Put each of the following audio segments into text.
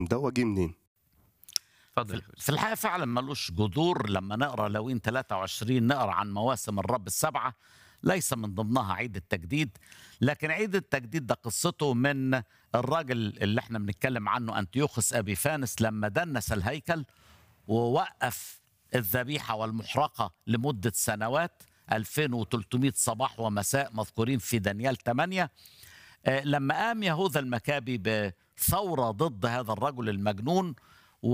ده هو جه منين؟ اتفضل في الحقيقه فعلا ملوش جذور لما نقرا لوين 23 نقرا عن مواسم الرب السبعه ليس من ضمنها عيد التجديد لكن عيد التجديد ده قصته من الراجل اللي احنا بنتكلم عنه انتيوخس ابيفانس لما دنس الهيكل ووقف الذبيحه والمحرقه لمده سنوات 2300 صباح ومساء مذكورين في دانيال 8 آه، لما قام يهوذا المكابي بثوره ضد هذا الرجل المجنون و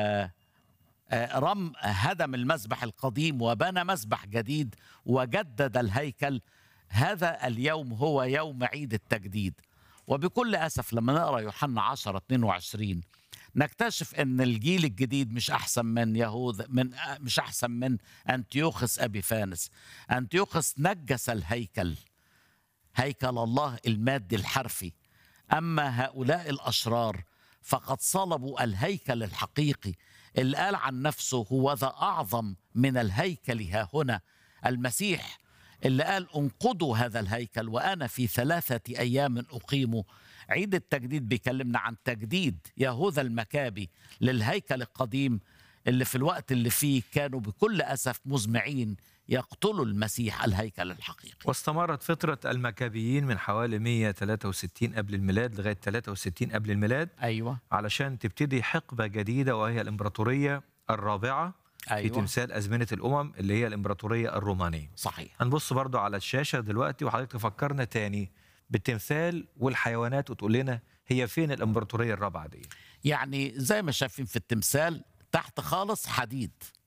آه، رم هدم المذبح القديم وبنى مذبح جديد وجدد الهيكل هذا اليوم هو يوم عيد التجديد وبكل اسف لما نقرا يوحنا 10 22 نكتشف ان الجيل الجديد مش احسن من يهوذا من آه، مش احسن من انتيوخس ابيفانس انتيوخس نجس الهيكل هيكل الله المادي الحرفي اما هؤلاء الاشرار فقد صلبوا الهيكل الحقيقي اللي قال عن نفسه هو ذا اعظم من الهيكل ها هنا المسيح اللي قال انقضوا هذا الهيكل وانا في ثلاثه ايام اقيمه عيد التجديد بيكلمنا عن تجديد يهوذا المكابي للهيكل القديم اللي في الوقت اللي فيه كانوا بكل اسف مزمعين يقتلوا المسيح الهيكل الحقيقي واستمرت فترة المكابيين من حوالي 163 قبل الميلاد لغاية 63 قبل الميلاد ايوه علشان تبتدي حقبة جديدة وهي الإمبراطورية الرابعة في ايوه تمثال أزمنة الأمم اللي هي الإمبراطورية الرومانية صحيح هنبص برضو على الشاشة دلوقتي وحضرتك تفكرنا تاني بالتمثال والحيوانات وتقول لنا هي فين الإمبراطورية الرابعة دي يعني زي ما شايفين في التمثال تحت خالص حديد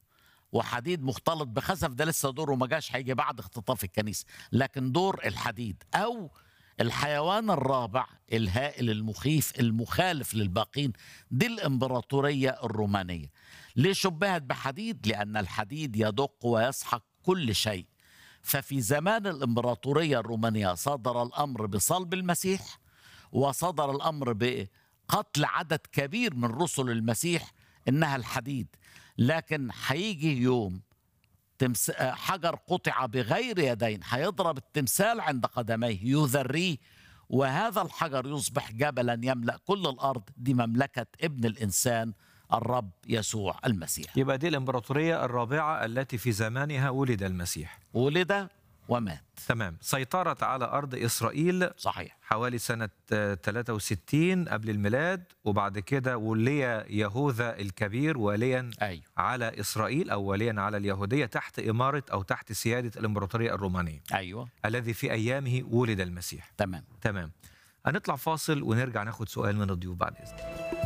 وحديد مختلط بخزف ده لسه دوره ما جاش هيجي بعد اختطاف الكنيسه لكن دور الحديد او الحيوان الرابع الهائل المخيف المخالف للباقين دي الامبراطوريه الرومانيه ليه شبهت بحديد لان الحديد يدق ويسحق كل شيء ففي زمان الامبراطوريه الرومانيه صدر الامر بصلب المسيح وصدر الامر بقتل عدد كبير من رسل المسيح انها الحديد لكن هيجي يوم تمس... آه، حجر قطع بغير يدين هيضرب التمثال عند قدميه يذريه وهذا الحجر يصبح جبلا يملا كل الارض دي مملكه ابن الانسان الرب يسوع المسيح يبقى دي الإمبراطورية الرابعة التي في زمانها ولد المسيح ولد ومات تمام سيطرت على أرض إسرائيل صحيح حوالي سنة آه، 63 قبل الميلاد وبعد كده ولي يهوذا الكبير واليا ايوه على إسرائيل أو واليا على اليهودية تحت إمارة أو تحت سيادة الإمبراطورية الرومانية ايوه الذي في أيامه ولد المسيح تمام تمام هنطلع فاصل ونرجع ناخد سؤال من الضيوف بعد إذنك